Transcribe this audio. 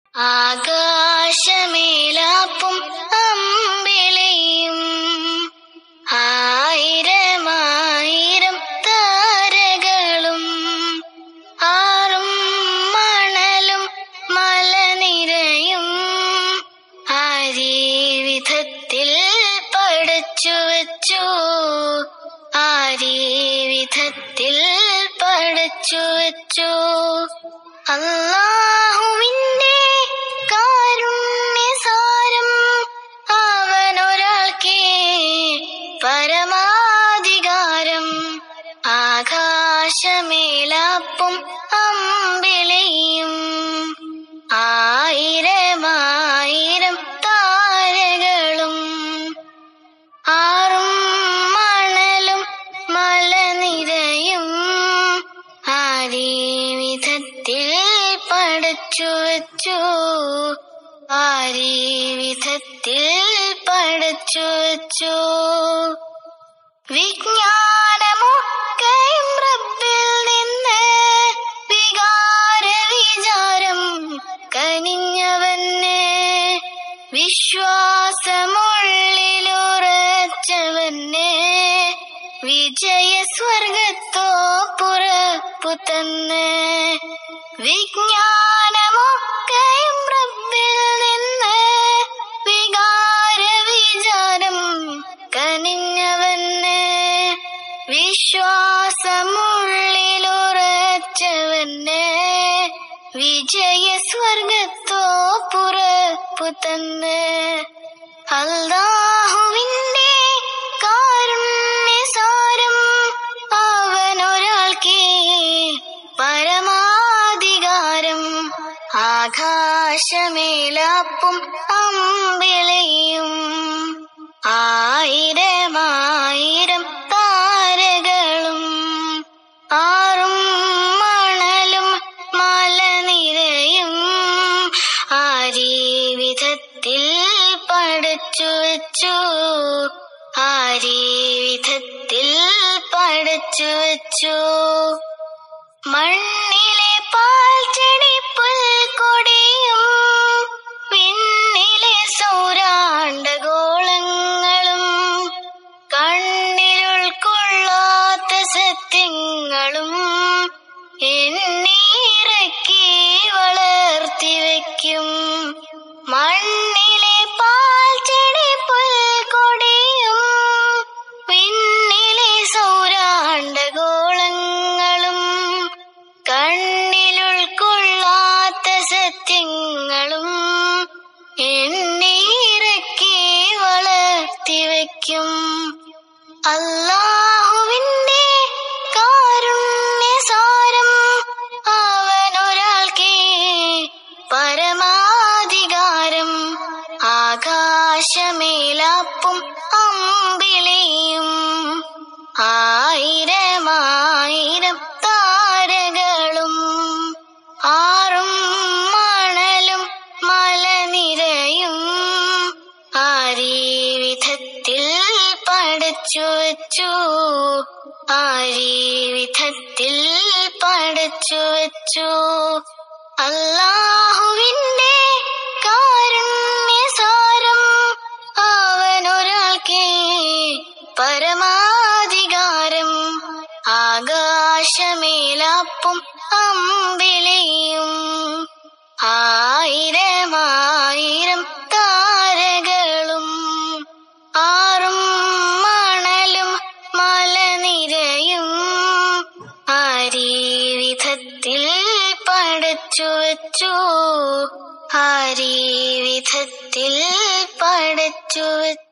ആകാശമേലാപ്പും അമ്പിളിയും ആയിരമായിരം താരകളും ആറും മണലും മലനിരയും ആരീവിധത്തിൽ പഠിച്ചു വച്ചു ആരീവിധത്തിൽ പഠിച്ചു വച്ചു അള്ളാഹുവിന്റെ കാരുണ്യസാരം അവനൊരാൾക്കേ പരമാധികാരം ആകാശമേലാപ്പും അമ്പിളിയും ആയിരമായിരം താരകളും ആറും മണലും മലനിരയും ആരീവിധത്തിൽ പഠിച്ചു വച്ചു ആരീവിധത്തിൽ പഠിച്ചു വച്ചു വിജ്ഞാനമൊക്കെയും റബ്ബിൽ നിന്ന് വികാര വിചാരം കനിഞ്ഞവന് വിശ്വാസമുള്ളിലുറച്ചവന് വിജയ സ്വർഗത്തോ പുറപ്പു തന്ന് വിജ്ഞാനമൊക്കെയും റബ്ബിൽ നിന്ന് വികാര വിചാരം കനിഞ്ഞവന് വിശ്വാസമുള്ളിലുറച്ചവന് വിജയ സ്വർഗത്തോ പുറപ്പു തന്ന് അല്ലാഹുവിന്റെ കാരുണ്യസാരം അവനൊരാൾക്കേ പരമാധികാരം ആകാശമേലാപ്പും അമ്പിളിയും ആയിരമായിരം താരകളും ആറും മണലും മലനിരയും ആരീവിധത്തിൽ പഠിച്ചു വച്ചു ആരീവിധത്തിൽ പഠിച്ചു വച്ചു മണ്ണിലെ പാൽച്ചെടി പുൽക്കൊടിയും വിണ്ണിലെ സൗരാണ്ടഗോളങ്ങളും കണ്ണിലുൾക്കൊള്ളാത്ത സത്യങ്ങളും എണ്ണീറക്കി വളർത്തി വയ്ക്കും മണ്ണിലെ പാൽച്ചെടി പുൽക്കൊടിയും വിണ്ണിലെ സൗരാണ്ടഗോളങ്ങളും കണ്ണിലുൾക്കൊള്ളാത്ത സത്യങ്ങളും എണ്ണീറക്കി വളർത്തി വയ്ക്കും അല്ലാഹുവിന്റെ കാരുണ്യസാരം അവനൊരാൾക്കേ പരമാധികാരം ആകാശമേലാപ്പും അമ്പിളിയും ആയിരമായിരം താരകളും ആറും മണലും മലനിരയും ആരീവിധത്തിൽ പഠിച്ചു വച്ചു ആരീവിധത്തിൽ പഠിച്ചു വച്ചു അല്ലാഹുവിന്റെ കാരുണ്യസാരം അവനൊരാൾക്കേ പരമാധികാരം ആകാശമേലാപ്പും അമ്പിളിയും ആയിരമായിരം താരകളും ആറും മണലും മലനിരയും ആരീവിധത്തിൽ പഠിച്ചു വച്ചു ആരീവിധത്തിൽ പഠിച്ചു വച്ചു